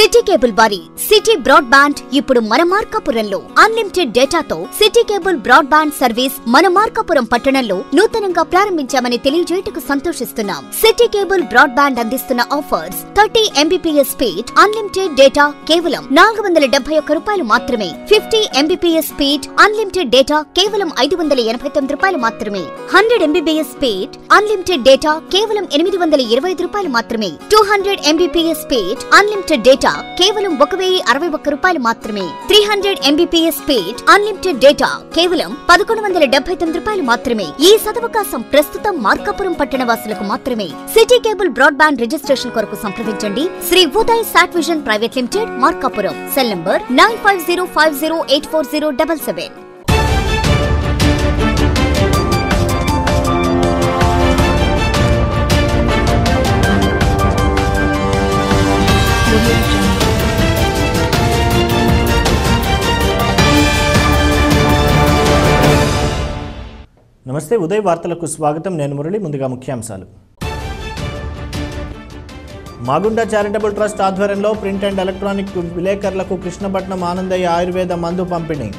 City cable వారి city broadband ఇప్పుడు మన మార్కాపురంలో అన్లిమిటెడ్ డేటాతో city cable broadband service మన మార్కాపురం పట్టణంలో నూతనంగా ప్రారంభించామని తెలియజేయటకు సంతోషిస్తున్నాం సిటీ కేబుల్ బ్రాడ్ బ్యాండ్ అందిస్తున్న offers thirty Mbps speed unlimited data కేవలం నాలుగు వందల డెబ్బై ఒక్క రూపాయలు మాత్రమే fifty Mbps speed unlimited data కేవలం ఐదు వందల ఎనభై తొమ్మిది రూపాయలు మాత్రమే hundred MBBS speed unlimited data కేవలం ఎనిమిది వందల ఇరవై ఐదు రూపాయలు మాత్రమే two hundred Mbps speed unlimited data కేవలం ఒక వెయ్యి అరవై ఒక్క రూపాయలు మాత్రమే three hundred Mbps speed unlimited data కేవలం పదకొండు వందల డెబ్బై తొమ్మిది రూపాయలు మాత్రమే ఈ సదవకాశం ప్రస్తుతం మార్కాపురం పట్టణ వాసులకు మాత్రమే city cable broadband registration కొరకు సంప్రదించండి Shri Uday sat vision private limited Markapuram cell number nine five zero five zero eight four zero double seven నమస్తే ఉదయ్ వార్తలకు స్వాగతం నేను మురళి ముందుగా ముఖ్యాంశాలు మాగుండ చారిటబుల్ ట్రస్ట్ ఆధ్వర్యంలో ప్రింట్ అండ్ ఎలక్ట్రానిక్ విలేకరులకు కృష్ణపట్నం ఆనందయ్య ఆయుర్వేద మందు పంపిణీ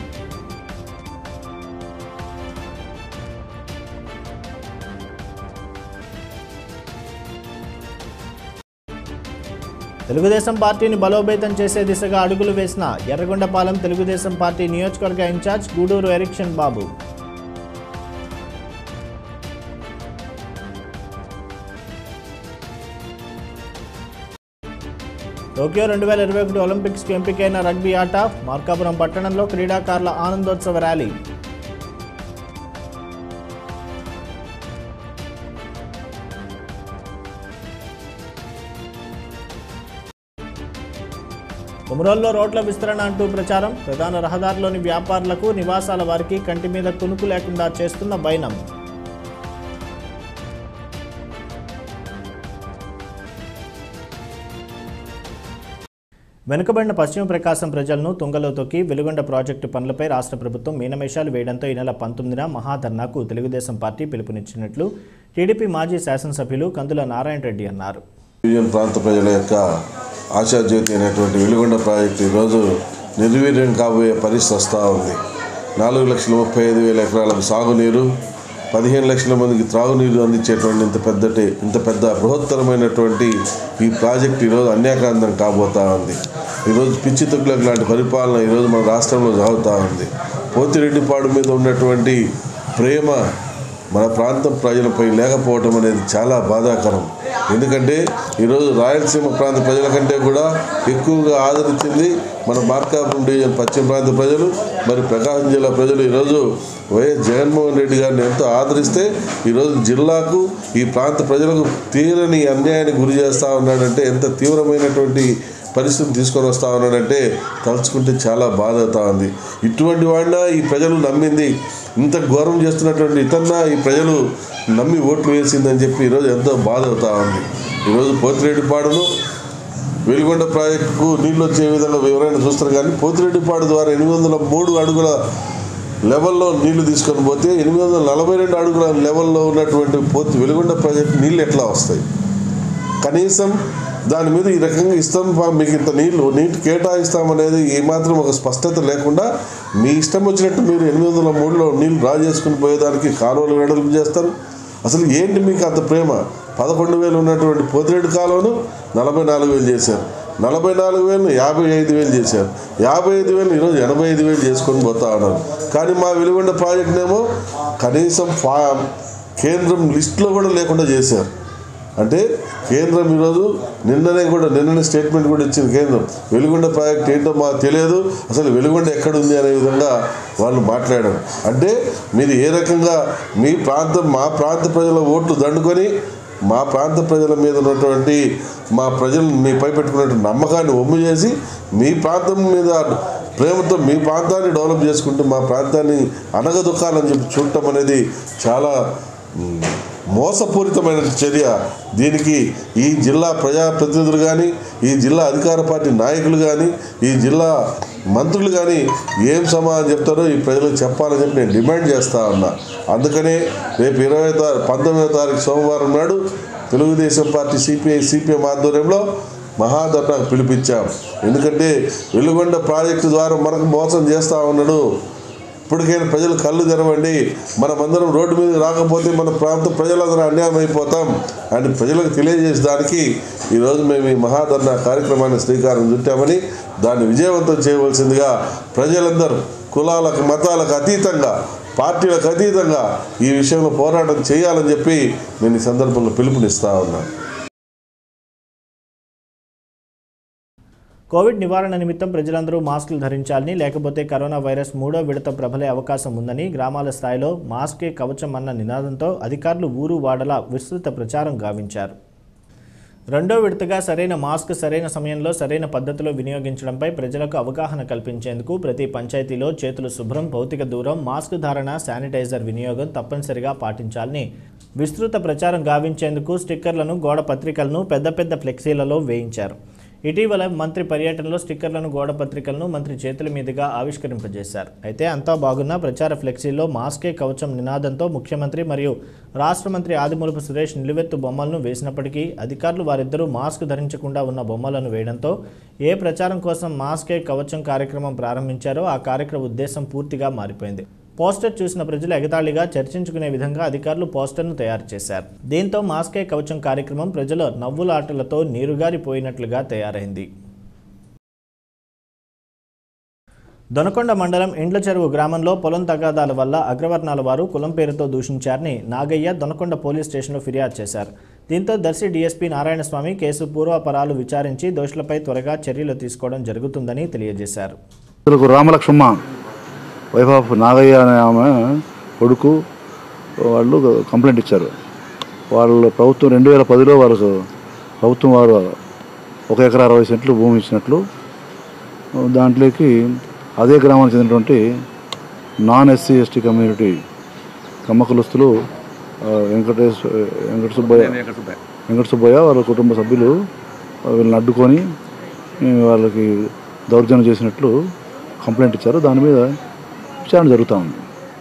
తెలుగుదేశం పార్టీని బలోపేతం చేసే దిశగా అడుగులు వేసిన ఎర్రగొండపాలెం తెలుగుదేశం పార్టీ నియోజకవర్గ ఇన్ఛార్జ్ గూడూరు ఎరిక్షన్ బాబు టోక్యో రెండు వేల ఇరవై ఒకటి ఒలింపిక్స్కి ఎంపికైన రగ్బీ ఆట మార్కాపురం పట్టణంలో క్రీడాకారుల ఆనందోత్సవ ర్యాలీ కుమరోల్లో రోడ్ల విస్తరణ అంటూ ప్రచారం ప్రధాన రహదారిలోని వ్యాపారులకు నివాసాల వారికి కంటి మీద కునుకు లేకుండా చేస్తున్న బైనం వెనుకబడిన పశ్చిమ ప్రకాశం ప్రజలను తుంగలో తొక్కి వెలుగొండ ప్రాజెక్టు పనులపై రాష్ట్ర ప్రభుత్వం మీనమేషాలు వేయడంతో ఈ నెల పంతొమ్మిదిన మహాధర్నాకు తెలుగుదేశం పార్టీ పిలుపునిచ్చినట్లు టీడీపీ మాజీ శాసనసభ్యులు కందుల నారాయణ రెడ్డి అన్నారు యూనియన్ ప్రాంత ప్రజల యొక్క ఆశాజ్యోతి అనేటువంటి వెలుగొండ ప్రాజెక్టు ఈరోజు నిర్వీర్యం కాబోయే పరిస్థితి వస్తూ ఉంది నాలుగు లక్షల ముప్పై ఐదు వేల ఎకరాలకు సాగునీరు పదిహేను లక్షల మందికి త్రాగునీరు అందించేటువంటి ఇంత పెద్దటి ఇంత పెద్ద బృహత్తరమైనటువంటి ఈ ప్రాజెక్టు ఈరోజు అన్యాక్రాంతం కాబోతా ఉంది ఈరోజు పిచ్చి తొక్కులకు లాంటి పరిపాలన ఈరోజు మన రాష్ట్రంలో సాగుతూ ఉంది పోతిరెడ్డిపాడు మీద ఉన్నటువంటి ప్రేమ మన ప్రాంతం ప్రజలపై లేకపోవటం అనేది చాలా బాధాకరం ఎందుకంటే ఈరోజు రాయలసీమ ప్రాంత ప్రజల కంటే కూడా ఎక్కువగా ఆదరించింది మన మార్కాపురం డివిజన్ పశ్చిమ ప్రాంత ప్రజలు మరి ప్రకాశం జిల్లా ప్రజలు ఈరోజు వైఎస్ జగన్మోహన్ రెడ్డి గారిని ఎంతో ఆదరిస్తే ఈరోజు జిల్లాకు ఈ ప్రాంత ప్రజలకు తీరని అన్యాయానికి గురి చేస్తూ ఉన్నాడంటే ఎంత తీవ్రమైనటువంటి పరిస్థితిని తీసుకొని వస్తా ఉన్నాడంటే తలుచుకుంటే చాలా బాధ అవుతా ఉంది ఇటువంటి వాడినా ఈ ప్రజలు నమ్మింది ఇంత ఘోరం చేస్తున్నటువంటి ఇతన్నా ఈ ప్రజలు నమ్మి ఓట్లు వేసిందని చెప్పి ఈరోజు ఎంతో బాధ అవుతా ఉంది ఈరోజు పోతిరెడ్డిపాడును వెలుగొండ ప్రాజెక్టుకు నీళ్ళు వచ్చే విధంగా ఎవరైనా చూస్తారు కానీ పోతిరెడ్డిపాడు ద్వారా ఎనిమిది వందల మూడు అడుగుల లెవెల్లో నీళ్లు తీసుకొని పోతే ఎనిమిది వందల నలభై రెండు అడుగుల లెవెల్లో ఉన్నటువంటి పోతి వెలుగొండ ప్రాజెక్టు నీళ్ళు ఎట్లా వస్తాయి కనీసం దాని మీద ఈ రకంగా ఇస్తాం పా- మీకు ఇంత నీళ్లు నీటి కేటాయిస్తామనేది ఏమాత్రం ఒక స్పష్టత లేకుండా మీ ఇష్టం వచ్చినట్టు మీరు ఎనిమిది వందల మూడులో నీళ్లు డ్రా చేసుకుని పోయేదానికి కాలువలు వెడల్పు చేస్తారు అసలు ఏంటి మీకు అంత ప్రేమ పదకొండు వేలు ఉన్నటువంటి పోతిరెడ్డి కాలువను నలభై నాలుగు వేలు చేశారు నలభై నాలుగు వేలు యాభై ఐదు వేలు చేశారు యాభై ఐదు వేలు ఈరోజు ఎనభై ఐదు వేలు చేసుకొని పోతా ఉన్నారు కానీ మా వెలుగొండ ప్రాజెక్టునేమో కనీసం ఫా కేంద్రం లిస్టులో కూడా లేకుండా చేశారు అంటే కేంద్రం ఈరోజు నిన్ననే కూడా నిన్ననే స్టేట్మెంట్ కూడా ఇచ్చింది కేంద్రం వెలుగొండ ప్రాజెక్ట్ ఏంటో మాకు తెలియదు అసలు వెలుగొండ ఎక్కడుంది అనే విధంగా వాళ్ళు మాట్లాడారు అంటే మీరు ఏ రకంగా మీ ప్రాంతం మా ప్రాంత ప్రజల ఓట్లు దండుకొని మా ప్రాంత ప్రజల మీద ఉన్నటువంటి మా ప్రజలు మీపై పెట్టుకున్నటువంటి నమ్మకాన్ని ఒమ్ము చేసి మీ ప్రాంతం మీద ప్రేమతో మీ ప్రాంతాన్ని డెవలప్ చేసుకుంటూ మా ప్రాంతాన్ని అనగదొక్కాలని చెప్పి చూడటం అనేది చాలా మ్, మోసపూరితమైన చర్య దీనికి ఈ జిల్లా ప్రజాప్రతినిధులు కానీ ఈ జిల్లా అధికార పార్టీ నాయకులు కానీ ఈ జిల్లా మంత్రులు కానీ ఏం సమాధానం చెప్తారో ఈ ప్రజలకు చెప్పాలని చెప్పి నేను డిమాండ్ చేస్తా ఉన్నా అందుకనే రేపు ఇరవై తారీఖు పంతొమ్మిదో తారీఖు సోమవారం నాడు తెలుగుదేశం పార్టీ సిపిఐ సిపిఎం ఆధ్వర్యంలో మహాధర్నాకు పిలిపించాం ఎందుకంటే వెలుగొండ ప్రాజెక్టు ద్వారా మనకు మోసం చేస్తూ ఉన్నాడు ఇప్పటికైనా ప్రజలు కళ్ళు తెరవండి మనమందరం రోడ్డు మీద రాకపోతే మన ప్రాంత ప్రజలందరూ అన్యాయం అయిపోతాం అని ప్రజలకు తెలియజేసడానికి ఈరోజు మేము ఈ మహాధర్నా కార్యక్రమాన్ని శ్రీకారం చుట్టామని దాన్ని విజయవంతం చేయవలసిందిగా ప్రజలందరూ కులాలకు మతాలకు అతీతంగా పార్టీలకు అతీతంగా ఈ విషయంలో పోరాటం చేయాలని చెప్పి నేను ఈ సందర్భంలో పిలుపునిస్తా ఉన్నాను కోవిడ్ నివారణ నిమిత్తం ప్రజలందరూ మాస్కులు ధరించాలని లేకపోతే కరోనా వైరస్ మూడో విడత ప్రబలే అవకాశం ఉందని గ్రామాల స్థాయిలో మాస్కే కవచం అన్న నినాదంతో అధికారులు ఊరు వాడలా విస్తృత ప్రచారం గావించారు రెండో విడతగా సరైన మాస్క్ సరైన సమయంలో సరైన పద్ధతిలో వినియోగించడంపై ప్రజలకు అవగాహన కల్పించేందుకు ప్రతి పంచాయతీలో చేతులు శుభ్రం భౌతిక దూరం మాస్క్ ధారణ శానిటైజర్ వినియోగం తప్పనిసరిగా పాటించాలని విస్తృత ప్రచారం గావించేందుకు స్టిక్కర్లను గోడ పత్రికలను పెద్ద పెద్ద ఫ్లెక్సీలలో వేయించారు ఇటీవల మంత్రి పర్యటనలో స్టిక్కర్లను గోడ పత్రికలను మంత్రి చేతుల మీదుగా ఆవిష్కరింపజేశారు అయితే అంతా బాగున్న ప్రచార ఫ్లెక్సీలో మాస్కే కవచం నినాదంతో ముఖ్యమంత్రి మరియు రాష్ట్ర మంత్రి ఆదిమూలపు సురేష్ నిలువెత్తు బొమ్మలను వేసినప్పటికీ అధికారులు వారిద్దరూ మాస్క్ ధరించకుండా ఉన్న బొమ్మలను వేయడంతో ఏ ప్రచారం కోసం మాస్కే కవచం కార్యక్రమం ప్రారంభించారో ఆ కార్యక్రమ ఉద్దేశం పూర్తిగా మారిపోయింది పోస్టర్ చూసిన ప్రజలు ఎగతాళిగా చర్చించుకునే విధంగా అధికారులు పోస్టర్ను తయారు చేశారు దీంతో మాస్కే కవచం కార్యక్రమం ప్రజల నవ్వులాటలతో నీరుగారిపోయినట్లుగా తయారైంది దొనకొండ మండలం ఇండ్ల చెరువు గ్రామంలో పొలం తగాదాల వల్ల అగ్రవర్ణాల వారు కులం పేరుతో దూషించారని నాగయ్య దొనకొండ పోలీస్ స్టేషన్లో ఫిర్యాదు చేశారు దీంతో దర్శి డీఎస్పీ నారాయణస్వామి కేసు పూర్వాపరాలు విచారించి దోషులపై త్వరగా చర్యలు తీసుకోవడం జరుగుతుందని తెలియజేశారు ఇతరులకు రామలక్ష్మ వైఫ్ ఆఫ్ నాగయ్య అనే ఆమె కొడుకు వాళ్ళు కంప్లైంట్ ఇచ్చారు వాళ్ళు ప్రభుత్వం రెండు వేల పదిలో వాళ్ళకు ప్రభుత్వం వారు ఒక ఎకరా అరవై సెంట్లు భూమి ఇచ్చినట్లు దాంట్లోకి అదే గ్రామానికి చెందినటువంటి non SC ST community Kamma కులస్తులు ఆ, వెంకటేశ్ వెంకట సుబ్బయ్య వెంకట సుబ్బయ్య వాళ్ళ కుటుంబ సభ్యులు వీళ్ళని అడ్డుకొని ఈ వాళ్ళకి దౌర్జన్యం చేసినట్లు కంప్లైంట్ ఇచ్చారు దాని మీద విచారణ జరుగుతూ ఉంది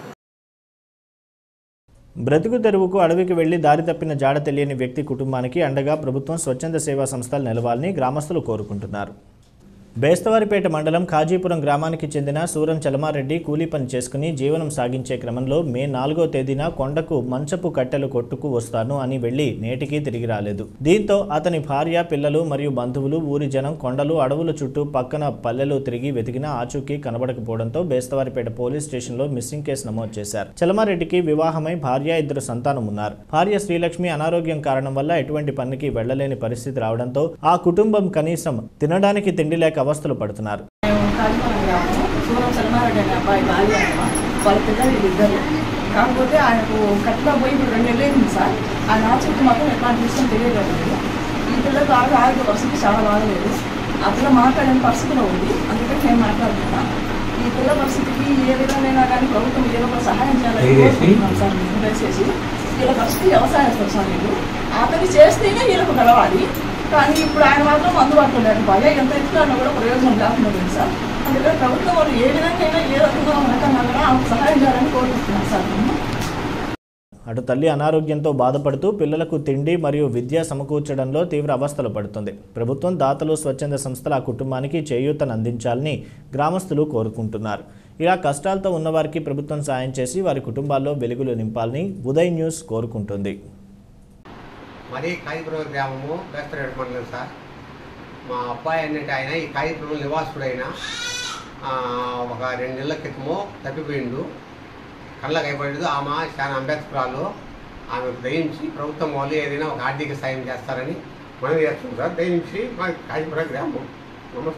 బ్రతుకు తెరువుకు అడవికి వెళ్లి దారి తప్పిన జాడ తెలియని వ్యక్తి కుటుంబానికి అండగా ప్రభుత్వం స్వచ్ఛంద సేవా సంస్థలు నిలవాలని గ్రామస్తులు కోరుకుంటున్నారు బేస్తవారిపేట మండలం ఖాజీపురం గ్రామానికి చెందిన సూరం చలమారెడ్డి కూలీ పని చేసుకుని జీవనం సాగించే క్రమంలో మే నాలుగో తేదీన కొండకు మంచపు కట్టెలు కొట్టుకు వస్తాను అని వెళ్లి నేటికి తిరిగి రాలేదు దీంతో అతని భార్య పిల్లలు మరియు బంధువులు ఊరి జనం కొండలు అడవుల చుట్టూ పక్కన పల్లెలు తిరిగి వెతికినా ఆచూకీ కనబడకపోవడంతో బేస్తవారిపేట పోలీస్ స్టేషన్లో మిస్సింగ్ కేసు నమోదు చేశారు చలమారెడ్డికి వివాహమై భార్య ఇద్దరు సంతానం ఉన్నారు భార్య శ్రీలక్ష్మి అనారోగ్యం కారణం వల్ల ఎటువంటి పనికి వెళ్లలేని పరిస్థితి రావడంతో ఆ కుటుంబం కనీసం తినడానికి తిండి లేక అవస్థలు పడుతున్నారు మేము కాకినాడ గ్రామం సూరం సల్మారెడ్డి అనే అబ్బాయి భార్య అమ్మ వాళ్ళ పిల్లలు వీళ్ళిద్దరు కాకపోతే ఆయనకు కట్టులో పోయి ఇప్పుడు రెండు నెలలు అయింది సార్ ఆయన ఆచూకీ మాత్రం ఎట్లాంటి విషయం తెలియలేదు ఈ పిల్లలకు ఆరోగ్య ఆరోగ్య పరిస్థితి చాలా బాగలేదు ఆ పిల్ల మాట్లాడని పరిస్థితిలో ఉంది అందుకని నేను మాట్లాడుతున్నా ఈ పిల్ల పరిస్థితికి ఏ విధంగా కానీ ప్రభుత్వం ఏదో ఒక సహాయం చేయాలని కోరుకుంటున్నాం సార్ మేము దయచేసి వీళ్ళ పరిస్థితి వ్యవసాయస్తులు సార్ వీళ్ళు అతను చేస్తేనే వీళ్ళకు గెలవాలి కానీ ఇప్పుడు ఆయన మాత్రం అందుబాటులో లేకపోయా ఎంత ఎత్తుకున్నా కూడా ప్రయోజనం లేకుండా ఉంది సార్ అందుకని ప్రభుత్వం వాళ్ళు ఏ విధంగా అయినా ఏ రకంగా మనకన్నా కూడా ఆమెకు సహాయం చేయాలని కోరుకుంటున్నాం సార్ మేము అటు తల్లి అనారోగ్యంతో బాధపడుతూ పిల్లలకు తిండి మరియు విద్య సమకూర్చడంలో తీవ్ర అవస్థలు పడుతుంది ప్రభుత్వం దాతలు స్వచ్ఛంద సంస్థల ఆ కుటుంబానికి చేయూతను అందించాలని గ్రామస్తులు కోరుకుంటున్నారు ఇలా కష్టాలతో ఉన్నవారికి ప్రభుత్వం సాయం చేసి వారి కుటుంబాల్లో వెలుగులు నింపాలని ఉదయ్ న్యూస్ కోరుకుంటుంది మరి కాయపురం గ్రామము బేస్తరేడు మండలం సార్ మా అబ్బాయి అన్నట్టు ఆయన ఈ కాయపురం నివాసుడైన ఆ, ఒక రెండు నెలల క్రితము తప్పిపోయిండు కళ్ళకు అయిపోయింది ఆమె చాలా అంబేద్కరాలు ఆమె దయించి ప్రభుత్వం వాళ్ళు ఏదైనా ఒక ఆర్థిక సాయం చేస్తారని మనం చేస్తున్నాం సార్ దయించి మా కాయపురం గ్రామం నమస్తే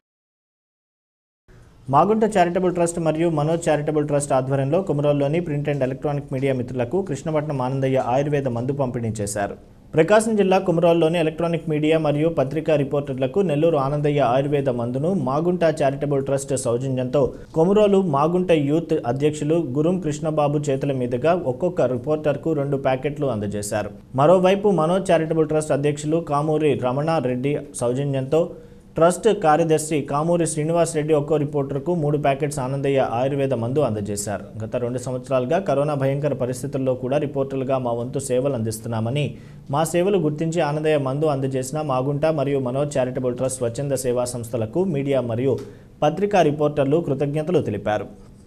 మాగుంట చారిటబుల్ ట్రస్ట్ మరియు మనోజ్ చారిటబుల్ ట్రస్ట్ ఆధ్వర్యంలో కుమరోల్లోని ప్రింట్ అండ్ ఎలక్ట్రానిక్ మీడియా మిత్రులకు కృష్ణపట్నం ఆనందయ్య ఆయుర్వేద మందు పంపిణీ చేశారు ప్రకాశం జిల్లా కుమరోల్లోని ఎలక్ట్రానిక్ మీడియా మరియు పత్రికా రిపోర్టర్లకు నెల్లూరు ఆనందయ్య ఆయుర్వేద మందును మాగుంట చారిటబుల్ ట్రస్ట్ సౌజన్యంతో కొమురోలు మాగుంట యూత్ అధ్యక్షులు గురుం కృష్ణబాబు చేతుల మీదుగా ఒక్కొక్క రిపోర్టర్కు రెండు ప్యాకెట్లు అందజేశారు మరోవైపు మనోజ్ చారిటబుల్ ట్రస్ట్ అధ్యక్షులు కామూరి రమణారెడ్డి సౌజన్యంతో ట్రస్ట్ కార్యదర్శి కామూరి శ్రీనివాస్ రెడ్డి ఒక్కో రిపోర్టర్కు మూడు ప్యాకెట్స్ ఆనందయ్య ఆయుర్వేద మందు అందజేశారు గత రెండు సంవత్సరాలుగా కరోనా భయంకర పరిస్థితుల్లో కూడా రిపోర్టర్లుగా మా వంతు సేవలు అందిస్తున్నామని మా సేవలు గుర్తించి ఆనందయ్య మందు అందజేసిన మాగుంట మరియు మనోజ్ చారిటబుల్ ట్రస్ట్ స్వచ్ఛంద సేవా సంస్థలకు మీడియా మరియు పత్రికా రిపోర్టర్లు కృతజ్ఞతలు తెలిపారు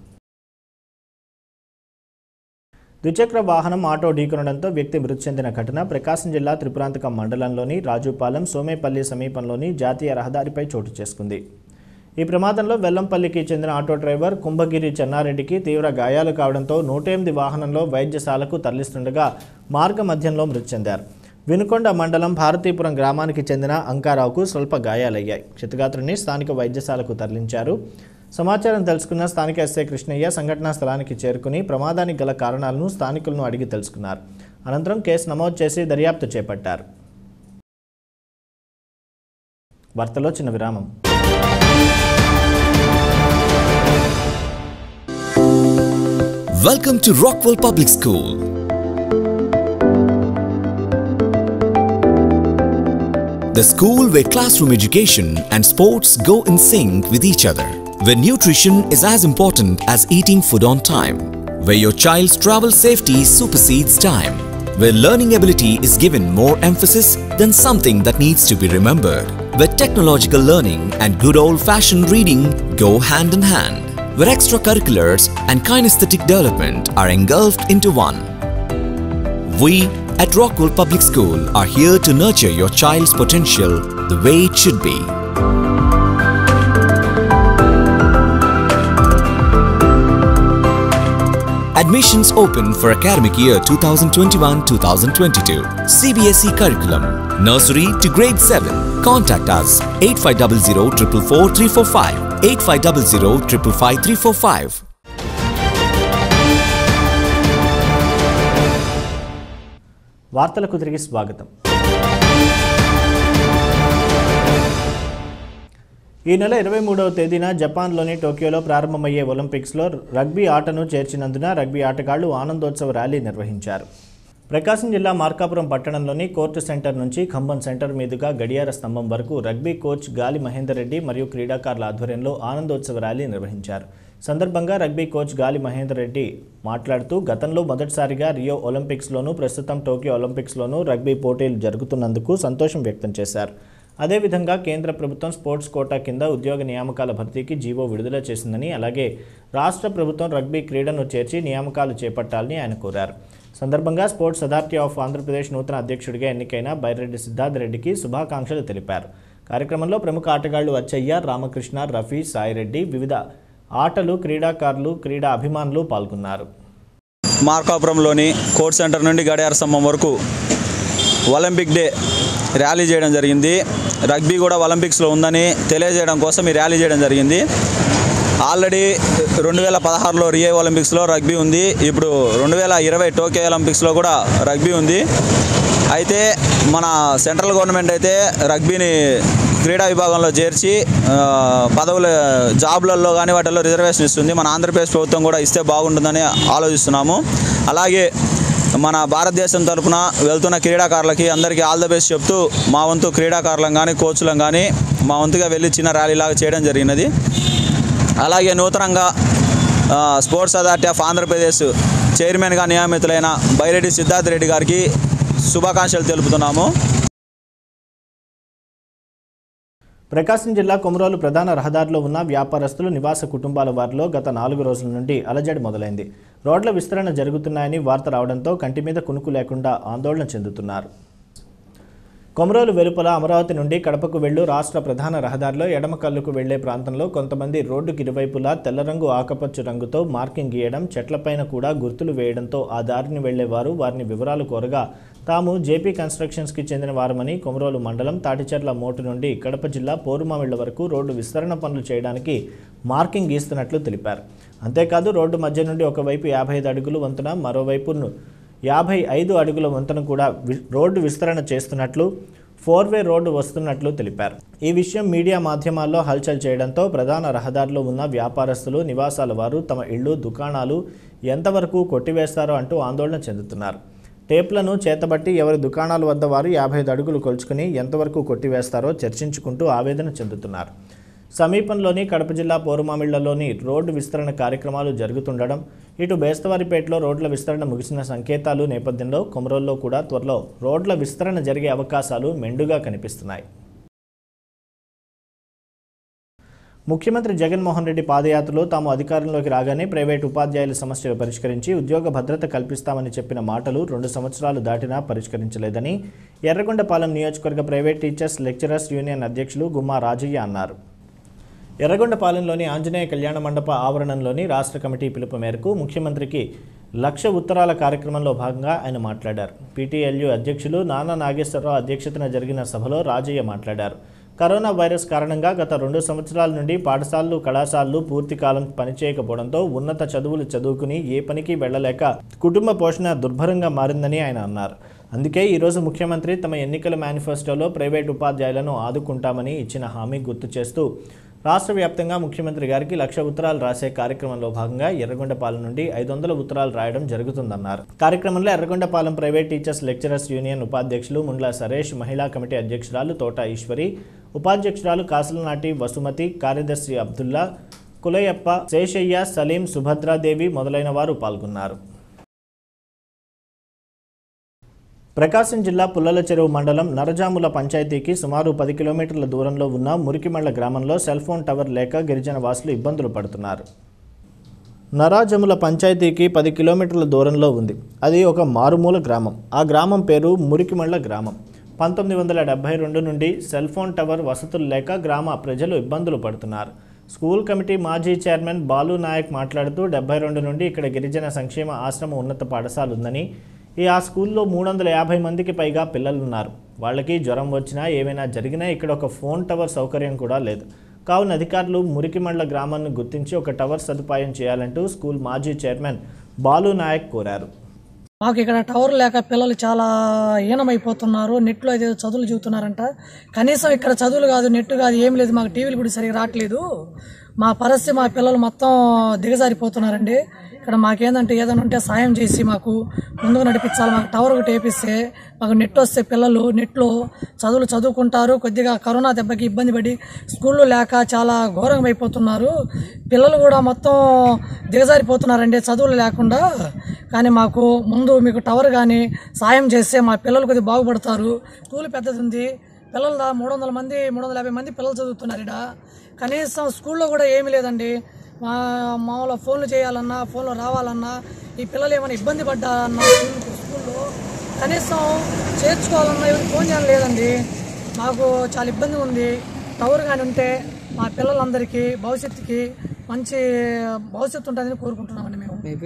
ద్విచక్ర వాహనం ఆటో ఢీకొనడంతో వ్యక్తి మృతి చెందిన ఘటన ప్రకాశం జిల్లా త్రిపురాంతకం మండలంలోని రాజుపాలెం సోమేపల్లి సమీపంలోని జాతీయ రహదారిపై చోటు చేసుకుంది ఈ ప్రమాదంలో వెల్లంపల్లికి చెందిన ఆటో డ్రైవర్ కుంభగిరి చెన్నారెడ్డికి తీవ్ర గాయాలు కావడంతో నూట ఎనిమిది వాహనంలో వైద్యశాలకు తరలిస్తుండగా మార్గ మధ్యంలో మృతి చెందారు వినుకొండ మండలం భారతీపురం గ్రామానికి చెందిన అంకారావుకు స్వల్ప గాయాలయ్యాయి క్షతగాత్రుని స్థానిక వైద్యశాలకు తరలించారు సమాచారం తెలుసుకున్న స్థానిక ఎస్ఐ కృష్ణయ్య సంఘటనా స్థలానికి చేరుకుని ప్రమాదానికి గల కారణాలను స్థానికులను అడిగి తెలుసుకున్నారు అనంతరం కేసు నమోదు చేసి దర్యాప్తు చేపట్టారు వార్తలో చిన్న విరామం Welcome to Rockwell Public School. The school where classroom education and sports go in sync with each other. Where nutrition is as important as eating food on time. Where your child's travel safety supersedes time. Where learning ability is given more emphasis than something that needs to be remembered. Where technological learning and good old fashioned reading go hand in hand. Where extracurriculars and kinesthetic development are engulfed into one. We at Rockwell Public School are here to nurture your child's potential the way it should be. Admissions open for academic year 2021-2022. CBSE curriculum. Nursery to grade 7. Contact us 8500 444 345 8500 555 345. వార్తలకు తిరిగి స్వాగతం ఈ నెల ఇరవై మూడవ తేదీన జపాన్లోని టోక్యోలో ప్రారంభమయ్యే ఒలింపిక్స్లో రగ్బీ ఆటను చేర్చినందున రగ్బీ ఆటగాళ్లు ఆనందోత్సవ ర్యాలీ నిర్వహించారు ప్రకాశం జిల్లా మార్కాపురం పట్టణంలోని కోర్టు సెంటర్ నుంచి ఖమ్మం సెంటర్ మీదుగా గడియార స్తంభం వరకు రగ్బీ కోచ్ గాలి మహేందర్ రెడ్డి మరియు క్రీడాకారుల ఆధ్వర్యంలో ఆనందోత్సవ ర్యాలీ నిర్వహించారు సందర్భంగా రగ్బీ కోచ్ గాలి మహేందర్ రెడ్డి మాట్లాడుతూ గతంలో మొదటిసారిగా రియో ఒలింపిక్స్లోనూ ప్రస్తుతం టోక్యో ఒలింపిక్స్లోనూ రగ్బీ పోటీలు జరుగుతున్నందుకు సంతోషం వ్యక్తం చేశారు అదేవిధంగా కేంద్ర ప్రభుత్వం స్పోర్ట్స్ కోటా కింద ఉద్యోగ నియామకాల భర్తీకి జీవో విడుదల చేసిందని అలాగే రాష్ట్ర ప్రభుత్వం రగ్బీ క్రీడను చేర్చి నియామకాలు చేపట్టాలని ఆయన కోరారు సందర్భంగా స్పోర్ట్స్ అథారిటీ ఆఫ్ ఆంధ్రప్రదేశ్ నూతన అధ్యక్షుడిగా ఎన్నికైన బైరెడ్డి సిద్ధార్థ రెడ్డికి శుభాకాంక్షలు తెలిపారు కార్యక్రమంలో ప్రముఖ ఆటగాళ్లు అచ్చయ్య రామకృష్ణ రఫీ సాయిరెడ్డి వివిధ ఆటలు క్రీడాకారులు క్రీడా అభిమానులు పాల్గొన్నారు మార్కాపురంలోని కోర్ట్ సెంటర్ నుండి గడియార స్తంభం వరకు ఒలింపిక్ డే ర్యాలీ చేయడం జరిగింది రగ్బీ కూడా ఒలింపిక్స్లో ఉందని తెలియజేయడం కోసం ఈ ర్యాలీ చేయడం జరిగింది ఆల్రెడీ రెండు వేల పదహారులో రియో ఒలింపిక్స్లో రగ్బీ ఉంది ఇప్పుడు రెండు వేల ఇరవై టోక్యో ఒలింపిక్స్లో కూడా రగ్బీ ఉంది అయితే మన సెంట్రల్ గవర్నమెంట్ అయితే రగ్బీని క్రీడా విభాగంలో చేర్చి ఆ, పదవుల జాబ్లలో కానీ వాటిల్లో రిజర్వేషన్ ఇస్తుంది మన ఆంధ్రప్రదేశ్ ప్రభుత్వం కూడా ఇస్తే బాగుంటుందని ఆలోచిస్తున్నాము అలాగే మన భారతదేశం తరపున వెళ్తున్న క్రీడాకారులకి అందరికీ ఆల్ ద బెస్ట్ చెప్తూ మా వంతు క్రీడాకారులం కానీ కోచ్లం కానీ మా వంతుగా వెళ్ళి చిన్న ర్యాలీలాగా చేయడం జరిగినది అలాగే నూతనంగా ఆ, స్పోర్ట్స్ అథారిటీ ఆఫ్ ఆంధ్రప్రదేశ్ చైర్మన్గా నియమితులైన బైరెడ్డి సిద్ధార్థ రెడ్డి గారికి శుభాకాంక్షలు తెలుపుతున్నాము ప్రకాశం జిల్లా కొమరోలు ప్రధాన రహదారిలో ఉన్న వ్యాపారస్తులు నివాస కుటుంబాల వారిలో గత నాలుగు రోజుల నుండి అలజడి మొదలైంది రోడ్ల విస్తరణ జరుగుతున్నాయని వార్త రావడంతో కంటి మీద కునుకు లేకుండా ఆందోళన చెందుతున్నారు కొమరోలు వెలుపల అమరావతి నుండి కడపకు వెళ్ళు రాష్ట్ర ప్రధాన రహదారిలో ఎడమ కల్లుకు వెళ్లే ప్రాంతంలో కొంతమంది రోడ్డుకి ఇరువైపులా తెల్ల రంగు ఆకుపచ్చ రంగుతో మార్కింగ్ గీయడం చెట్లపైన కూడా గుర్తులు వేయడంతో ఆ దారిని వెళ్లేవారు వారిని వివరాలు కోరగా తాము జేపీ కన్స్ట్రక్షన్స్కి చెందిన వారమని కొమరోలు మండలం తాటిచెర్ల మోటు నుండి కడప జిల్లా పోరుమామిళ్ల వరకు రోడ్డు విస్తరణ పనులు చేయడానికి మార్కింగ్ గీస్తున్నట్లు తెలిపారు అంతేకాదు రోడ్డు మధ్య నుండి ఒకవైపు యాభై ఐదు అడుగులు వంతున మరోవైపును యాభై ఐదు అడుగుల వంతున కూడా వి- రోడ్డు విస్తరణ చేస్తున్నట్లు ఫోర్ వే రోడ్డు వస్తున్నట్లు తెలిపారు ఈ విషయం మీడియా మాధ్యమాల్లో హల్చల్ చేయడంతో ప్రధాన రహదారిలో ఉన్న వ్యాపారస్తులు నివాసాల వారు తమ ఇళ్ళు దుకాణాలు ఎంతవరకు కొట్టివేస్తారో అంటూ ఆందోళన చెందుతున్నారు టేప్లను చేతబట్టి ఎవరి దుకాణాల వద్ద వారు యాభై ఐదు అడుగులు కొలుచుకుని ఎంతవరకు కొట్టివేస్తారో చర్చించుకుంటూ ఆవేదన చెందుతున్నారు సమీపంలోని కడప జిల్లా పోరుమామిళ్లలోని రోడ్డు విస్తరణ కార్యక్రమాలు జరుగుతుండడం ఇటు బేస్తవారిపేటలో రోడ్ల విస్తరణ ముగిసిన సంకేతాలు నేపథ్యంలో కొమరోల్లో కూడా త్వరలో రోడ్ల విస్తరణ జరిగే అవకాశాలు మెండుగా కనిపిస్తున్నాయి ముఖ్యమంత్రి జగన్మోహన్ రెడ్డి పాదయాత్రలో తాము అధికారంలోకి రాగానే ప్రైవేటు ఉపాధ్యాయుల సమస్యలు పరిష్కరించి ఉద్యోగ భద్రత కల్పిస్తామని చెప్పిన మాటలు రెండు సంవత్సరాలు దాటినా పరిష్కరించలేదని ఎర్రగొండపాలెం నియోజకవర్గ ప్రైవేట్ టీచర్స్ లెక్చరర్స్ యూనియన్ అధ్యక్షులు గుమ్మా రాజయ్య అన్నారు ఎర్రగొండపాలెంలోని ఆంజనేయ కళ్యాణ మండప ఆవరణంలోని రాష్ట్ర కమిటీ పిలుపు మేరకు ముఖ్యమంత్రికి లక్ష ఉత్తరాల కార్యక్రమంలో భాగంగా ఆయన మాట్లాడారు పీటీఎల్యూ అధ్యక్షులు నానా నాగేశ్వరరావు అధ్యక్షతన జరిగిన సభలో రాజయ్య మాట్లాడారు కరోనా వైరస్ కారణంగా గత రెండు సంవత్సరాల నుండి పాఠశాలలు కళాశాలలు పూర్తి కాలం పనిచేయకపోవడంతో ఉన్నత చదువులు చదువుకుని ఏ పనికి వెళ్లలేక కుటుంబ పోషణ దుర్భరంగా మారిందని ఆయన అన్నారు అందుకే ఈరోజు ముఖ్యమంత్రి తమ ఎన్నికల మేనిఫెస్టోలో ప్రైవేట్ ఉపాధ్యాయులను ఆదుకుంటామని ఇచ్చిన హామీ గుర్తు చేస్తూ రాష్ట్ర వ్యాప్తంగా ముఖ్యమంత్రి గారికి లక్ష ఉత్తరాలు రాసే కార్యక్రమంలో భాగంగా ఎర్రగొండపాలెం నుండి ఐదు వందల ఉత్తరాలు రాయడం జరుగుతుందన్నారు కార్యక్రమంలో Yerragondapalem private teachers lecturers union ఉపాధ్యక్షులు ముండ్ల సరేష్ మహిళా కమిటీ అధ్యక్షురాలు తోట ఈశ్వరి ఉపాధ్యక్షురాలు కాసులనాటి వసుమతి కార్యదర్శి అబ్దుల్లా కులయప్ప శేషయ్య సలీం సుభద్రాదేవి మొదలైన వారు పాల్గొన్నారు ప్రకాశం జిల్లా పుల్లల చెరువు మండలం నరజాముల పంచాయతీకి సుమారు పది కిలోమీటర్ల దూరంలో ఉన్న మురికిమళ్ల గ్రామంలో సెల్ ఫోన్ టవర్ లేక గిరిజన వాసులు ఇబ్బందులు పడుతున్నారు నరాజముల పంచాయతీకి పది కిలోమీటర్ల దూరంలో ఉంది అది ఒక మారుమూల గ్రామం ఆ గ్రామం పేరు మురికిమళ్ల గ్రామం పంతొమ్మిది వందల డెబ్బై రెండు నుండి సెల్ ఫోన్ టవర్ వసతులు లేక గ్రామ ప్రజలు ఇబ్బందులు పడుతున్నారు స్కూల్ కమిటీ మాజీ చైర్మన్ బాలు నాయక్ మాట్లాడుతూ డెబ్బై రెండు నుండి ఇక్కడ గిరిజన సంక్షేమ ఆశ్రమ ఉన్నత పాఠశాల ఉందని ఈ ఆ స్కూల్లో మూడు వందల యాభై మందికి పైగా పిల్లలు ఉన్నారు వాళ్ళకి జ్వరం వచ్చినా ఏమైనా జరిగినా ఇక్కడ ఒక ఫోన్ టవర్ సౌకర్యం కూడా లేదు కావున అధికారులు మురికిమండల గ్రామాన్ని గుర్తించి ఒక టవర్ సదుపాయం చేయాలంటూ స్కూల్ మాజీ చైర్మన్ బాలు నాయక్ కోరారు మాకు ఇక్కడ టవర్ లేక పిల్లలు చాలా హీనమైపోతున్నారు నెట్లో అయితే చదువులు చెబుతున్నారంట కనీసం ఇక్కడ చదువులు కాదు నెట్ కాదు ఏం లేదు మాకు టీవీలు కూడా సరిగా రావట్లేదు మా పరిస్థితి మా పిల్లలు మొత్తం దిగజారిపోతున్నారండి ఇక్కడ మాకేందంటే ఏదైనా ఉంటే సాయం చేసి మాకు ముందుకు నడిపించాలి మాకు టవర్ ఒకటి వేపిస్తే మాకు నెట్ వస్తే పిల్లలు నెట్లో చదువులు చదువుకుంటారు కొద్దిగా కరోనా దెబ్బకి ఇబ్బంది పడి స్కూళ్ళు లేక చాలా ఘోరంగా అయిపోతున్నారు పిల్లలు కూడా మొత్తం దిగజారిపోతున్నారండి చదువులు లేకుండా కానీ మాకు ముందు మీకు టవర్ కానీ సాయం చేస్తే మా పిల్లలు కొద్దిగా బాగుపడతారు స్కూల్ పెద్దది ఉంది పిల్లలు దా మూడు వందల మంది మూడు వందల యాభై మంది పిల్లలు చదువుతున్నారు ఇక్కడ కనీసం స్కూల్లో కూడా ఏమీ లేదండి మా మామూలు ఫోన్లు చేయాలన్నా ఫోన్లో రావాలన్నా ఈ పిల్లలు ఏమైనా ఇబ్బంది పడ్డారన్నా స్కూల్- స్కూల్లో కనీసం చేర్చుకోవాలన్నా ఎవరికి ఫోన్ చేయాలి లేదండి మాకు చాలా ఇబ్బంది ఉంది టవర్ కానీ ఉంటే మా పిల్లలందరికీ భవిష్యత్తుకి మంచి భవిష్యత్తు ఉంటుందని కోరుకుంటున్నామండి మేము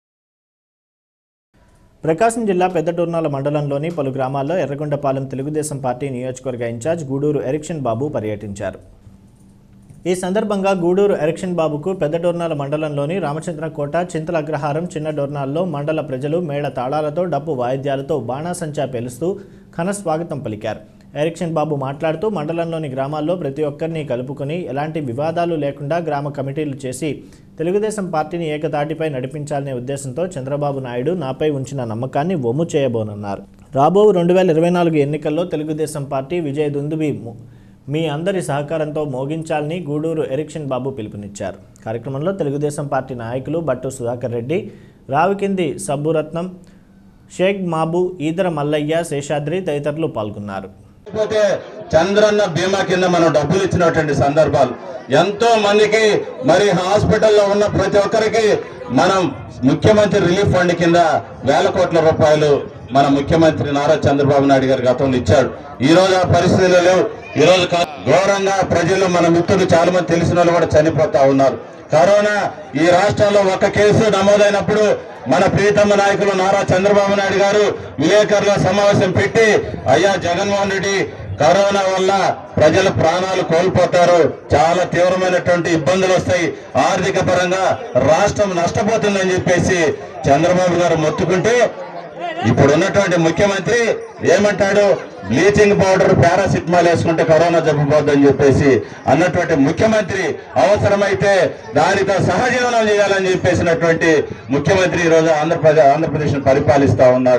ప్రకాశం జిల్లా పెద్దటూర్నాల మండలంలోని పలు గ్రామాల్లో ఎర్రగొండపాలెం తెలుగుదేశం పార్టీ నియోజకవర్గ ఇన్ఛార్జ్ గూడూరు ఎరిక్షన్ బాబు పర్యటించారు ఈ సందర్భంగా గూడూరు ఎరిక్షన్ బాబుకు పెద్దడోర్నాల మండలంలోని రామచంద్రకోట చింతల అగ్రహారం చిన్న డోర్నాల్లో మండల ప్రజలు మేళ తాళాలతో డప్పు వాయిద్యాలతో బాణాసంచా పేలుస్తూ ఘన స్వాగతం పలికారు ఎరిక్షన్ బాబు మాట్లాడుతూ మండలంలోని గ్రామాల్లో ప్రతి ఒక్కరిని కలుపుకొని ఎలాంటి వివాదాలు లేకుండా గ్రామ కమిటీలు చేసి తెలుగుదేశం పార్టీని ఏకతాటిపై నడిపించాలనే ఉద్దేశంతో చంద్రబాబు నాయుడు నాపై ఉంచిన నమ్మకాన్ని వమ్ము చేయబోనన్నారు రాబో రెండు వేల ఇరవై నాలుగు ఎన్నికల్లో తెలుగుదేశం పార్టీ విజయ దుందుబి ము- మీ అందరి సహకారంతో మోగించాలని గూడూరు ఎరిక్షన్ బాబు పిలుపునిచ్చారు కార్యక్రమంలో తెలుగుదేశం పార్టీ నాయకులు బట్టు సుధాకర్ రెడ్డి రావికింది సబ్బురత్నం షేక్ మాబు ఈదర మల్లయ్య శేషాద్రి తదితరులు పాల్గొన్నారు లేకపోతే చంద్రన్న బీమా కింద మనం డబ్బులు ఇచ్చినటువంటి సందర్భాలు ఎంతో మందికి మరి హాస్పిటల్లో ఉన్న ప్రతి ఒక్కరికి మనం ముఖ్యమంత్రి రిలీఫ్ ఫండ్ కింద వేల కోట్ల రూపాయలు మన ముఖ్యమంత్రి నారా చంద్రబాబు నాయుడు గారు గతంలో ఇచ్చాడు ఈ రోజు ఆ పరిస్థితులు లేవు ఈ రోజు కా- ఘోరంగా ప్రజలు మన మిత్రులు చాలా మంది తెలిసిన వాళ్ళు కూడా చనిపోతా ఉన్నారు కరోనా ఈ రాష్ట్రంలో ఒక కేసు నమోదైనప్పుడు మన ప్రీతమ నాయకులు నారా చంద్రబాబు నాయుడు గారు విలేకరుల సమావేశం పెట్టి అయ్యా జగన్మోహన్ రెడ్డి కరోనా వల్ల ప్రజల ప్రాణాలు కోల్పోతారు చాలా తీవ్రమైనటువంటి ఇబ్బందులు వస్తాయి ఆర్థిక పరంగా రాష్ట్రం నష్టపోతుందని చెప్పేసి చంద్రబాబు గారు మొత్తుకుంటే ఇప్పుడు ఉన్నటువంటి ముఖ్యమంత్రి ఏమంటాడు బ్లీచింగ్ పౌడర్ పారాసిటమాల్ వేసుకుంటే కరోనా జబ్బు పోద్దని చెప్పేసి అన్నటువంటి ముఖ్యమంత్రి అవసరమైతే దానితో సహజీవనం చేయాలని చెప్పేసినటువంటి ముఖ్యమంత్రి ఈ రోజు ఆంధ్రప్రదేశ్ ఆంధ్రప్రదేశ్ పరిపాలిస్తా ఉన్నాడు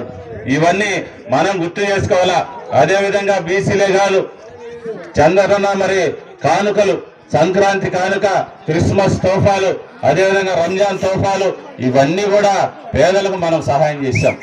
ఇవన్నీ మనం గుర్తు చేసుకోవాలా అదేవిధంగా బీసీలే కాదు చంద్రన్న మరి కానుకలు సంక్రాంతి కానుక క్రిస్మస్ తోఫాలు అదేవిధంగా రంజాన్ తోఫాలు ఇవన్నీ కూడా పేదలకు మనం సహాయం చేశాం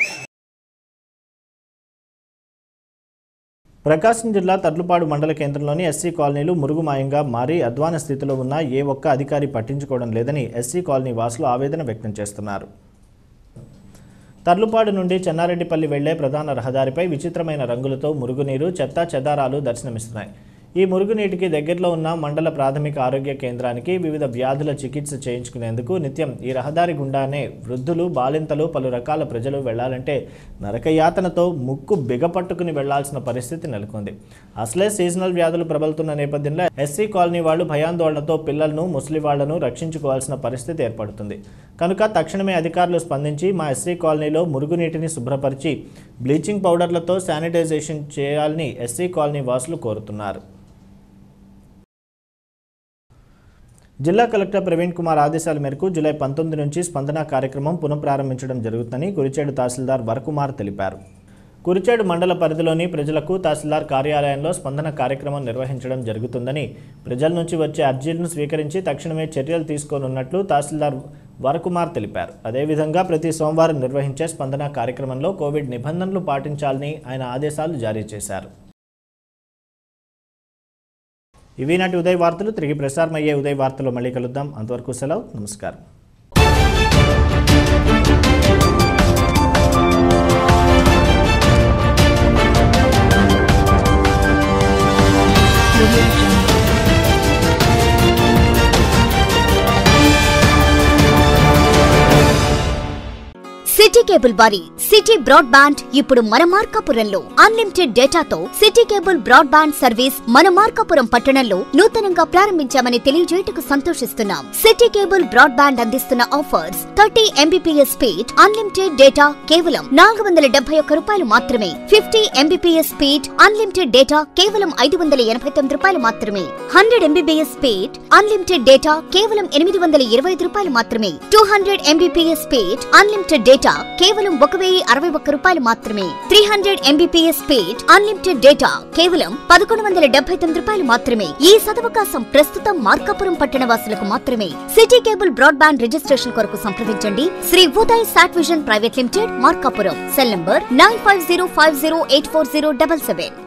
ప్రకాశం జిల్లా తర్లుపాడు మండల కేంద్రంలోని ఎస్సీ కాలనీలు మురుగుమాయంగా మారి అధ్వాన స్థితిలో ఉన్న ఏ ఒక్క అధికారి పట్టించుకోవడం లేదని ఎస్సీ కాలనీ వాసులు ఆవేదన వ్యక్తం చేస్తున్నారు తర్లుపాడు నుండి చెన్నారెడ్డిపల్లి వెళ్లే ప్రధాన రహదారిపై విచిత్రమైన రంగులతో మురుగునీరు చెత్తా చెదారాలు దర్శనమిస్తున్నాయి ఈ మురుగునీటికి దగ్గరలో ఉన్న మండల ప్రాథమిక ఆరోగ్య కేంద్రానికి వివిధ వ్యాధుల చికిత్స చేయించుకునేందుకు నిత్యం ఈ రహదారి గుండానే వృద్ధులు బాలింతలు పలు రకాల ప్రజలు వెళ్లాలంటే నరకయాతనతో ముక్కు బిగపట్టుకుని వెళ్లాల్సిన పరిస్థితి నెలకొంది అసలే సీజనల్ వ్యాధులు ప్రబలుతున్న నేపథ్యంలో ఎస్సీ కాలనీ వాళ్ళు భయాందోళనతో పిల్లలను ముసలి వాళ్లను రక్షించుకోవాల్సిన పరిస్థితి ఏర్పడుతుంది కనుక తక్షణమే అధికారులు స్పందించి మా ఎస్సీ కాలనీలో మురుగునీటిని శుభ్రపరిచి బ్లీచింగ్ పౌడర్లతో శానిటైజేషన్ చేయాలని ఎస్సీ కాలనీ వాసులు కోరుతున్నారు జిల్లా కలెక్టర్ ప్రవీణ్ కుమార్ ఆదేశాల మేరకు జూలై పంతొమ్మిది నుంచి స్పందన కార్యక్రమం పునఃప్రారంభించడం జరుగుతుందని కురిచేడు తహసీల్దార్ వరకుమార్ తెలిపారు కురిచేడు మండల పరిధిలోని ప్రజలకు తహసీల్దార్ కార్యాలయంలో స్పందన కార్యక్రమం నిర్వహించడం జరుగుతుందని ప్రజల నుంచి వచ్చే అర్జీలను స్వీకరించి తక్షణమే చర్యలు తీసుకోనున్నట్లు తహసీల్దార్ వరకుమార్ తెలిపారు అదేవిధంగా ప్రతి సోమవారం నిర్వహించే స్పందన కార్యక్రమంలో కోవిడ్ నిబంధనలు పాటించాలని ఆయన ఆదేశాలు జారీ చేశారు ఇవి నాటి ఉదయ్ వార్తలు తిరిగి ప్రసారమయ్యే ఉదయ్ వార్తలు మళ్ళీ కలుద్దాం అంతవరకు సెలవు నమస్కారం సిటీ కేబుల్ వారి సిటీ బ్రాడ్ బ్యాండ్ ఇప్పుడు మన మార్కాపురంలో అన్లిమిటెడ్ డేటాతో city cable broadband service మన మార్కాపురం పట్టణంలో నూతనంగా ప్రారంభించామని తెలియజేయటకు సంతోషిస్తున్నాం సిటీ కేబుల్ బ్రాడ్ బ్యాండ్ అందిస్తున్న offers thirty Mbps speed unlimited data కేవలం నాలుగు వందల డెబ్బై ఒక్క రూపాయలు మాత్రమే fifty Mbps speed unlimited data కేవలం ఐదు వందల ఎనభై తొమ్మిది రూపాయలు మాత్రమే hundred MBBS speed unlimited data కేవలం ఎనిమిది వందల ఇరవై ఐదు రూపాయలు మాత్రమే two hundred Mbps speed unlimited data కేవలం ఒక వెయ్యి అరవై ఒక్క రూపాయలు మాత్రమే three hundred Mbps speed unlimited data కేవలం పదకొండు వందల డెబ్బై తొమ్మిది రూపాయలు మాత్రమే ఈ సదవకాశం ప్రస్తుతం మార్కాపురం పట్టణ వాసులకు మాత్రమే సిటీ కేబుల్ బ్రాడ్బ్యాండ్ రిజిస్ట్రేషన్ కొరకు సంప్రదించండి Shri Uday sat vision private limited Markapuram cell number nine five zero five zero eight four zero double seven